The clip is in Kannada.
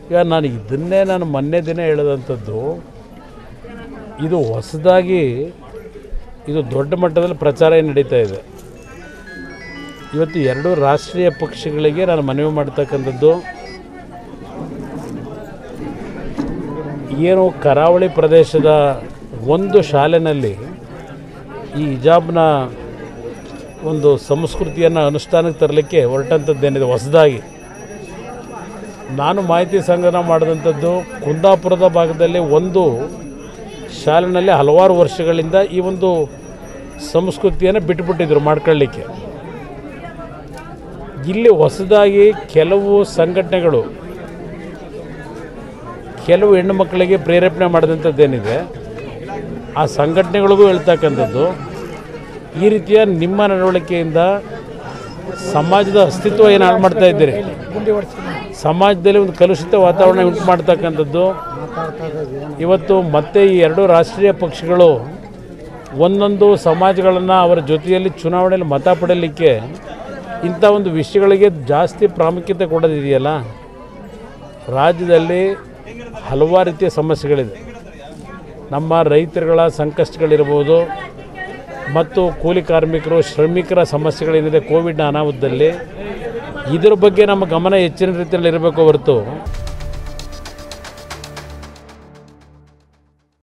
ಈಗ ನಾನು ಇದನ್ನೇ ನಾನು ಮೊನ್ನೆ ದಿನ ಹೇಳಿದಂಥದ್ದು ಇದು ಹೊಸದಾಗಿ ಇದು ದೊಡ್ಡ ಮಟ್ಟದಲ್ಲಿ ಪ್ರಚಾರ ಏನ್ ನಡೀತಾ ಇದೆ ಇವತ್ತು ಎರಡು ರಾಷ್ಟ್ರೀಯ ಪಕ್ಷಗಳಿಗೆ ನಾನು ಮನವಿ ಮಾಡ್ತಕ್ಕಂಥದ್ದು ಏನು ಕರಾವಳಿ ಪ್ರದೇಶದ ಒಂದು ಶಾಲೆನಲ್ಲಿ ಈ ಹಿಜಾಬ್ನ ಒಂದು ಸಂಸ್ಕೃತಿಯನ್ನು ಅನುಷ್ಠಾನಕ್ಕೆ ತರಲಿಕ್ಕೆ ಹೊರಟಂಥದ್ದೇನಿದೆ ಹೊಸದಾಗಿ ನಾನು ಮಾಹಿತಿ ಸಂಗ್ರಹ ಮಾಡಿದಂಥದ್ದು ಕುಂದಾಪುರದ ಭಾಗದಲ್ಲಿ ಒಂದು ಶಾಲೆನಲ್ಲಿ ಹಲವಾರು ವರ್ಷಗಳಿಂದ ಈ ಒಂದು ಸಂಸ್ಕೃತಿಯನ್ನು ಬಿಟ್ಟುಬಿಟ್ಟಿದ್ರು ಮಾಡ್ಕೊಳ್ಳಿಕ್ಕೆ ಇಲ್ಲಿ ಹೊಸದಾಗಿ ಕೆಲವು ಸಂಘಟನೆಗಳು ಕೆಲವು ಹೆಣ್ಣು ಮಕ್ಕಳಿಗೆ ಪ್ರೇರೇಪಣೆ ಮಾಡಿದಂಥದ್ದೇನಿದೆ ಆ ಸಂಘಟನೆಗಳಿಗೂ ಹೇಳ್ತಕ್ಕಂಥದ್ದು ಈ ರೀತಿಯ ನಿಮ್ಮ ನಡವಳಿಕೆಯಿಂದ ಸಮಾಜದ ಅಸ್ತಿತ್ವ ಏನು ಹಾಳು ಮಾಡ್ತಾ ಇದ್ದೀರಿ ಸಮಾಜದಲ್ಲಿ ಒಂದು ಕಲುಷಿತ ವಾತಾವರಣ ಉಂಟು ಮಾಡ್ತಕ್ಕಂಥದ್ದು ಇವತ್ತು ಮತ್ತೆ ಈ ಎರಡು ರಾಷ್ಟ್ರೀಯ ಪಕ್ಷಗಳು ಒಂದೊಂದು ಸಮಾಜಗಳನ್ನು ಅವರ ಜೊತೆಯಲ್ಲಿ ಚುನಾವಣೆಯಲ್ಲಿ ಮತ ಪಡೆಯಲಿಕ್ಕೆ ಇಂಥ ಒಂದು ವಿಷಯಗಳಿಗೆ ಜಾಸ್ತಿ ಪ್ರಾಮುಖ್ಯತೆ ಕೊಡೋದಿದೆಯಲ್ಲ ರಾಜ್ಯದಲ್ಲಿ ಹಲವಾರು ರೀತಿಯ ಸಮಸ್ಯೆಗಳಿದೆ ನಮ್ಮ ರೈತರುಗಳ ಸಂಕಷ್ಟಗಳಿರ್ಬೋದು ಮತ್ತು ಕೂಲಿ ಕಾರ್ಮಿಕರು ಶ್ರಮಿಕರ ಸಮಸ್ಯೆಗಳೇನಿದೆ ಕೋವಿಡ್ನ ಅನಾಹುತದಲ್ಲಿ ಇದರ ಬಗ್ಗೆ ನಮ್ಮ ಗಮನ ಹೆಚ್ಚಿನ ರೀತಿಯಲ್ಲಿ ಇರಬೇಕು ಹೊರತು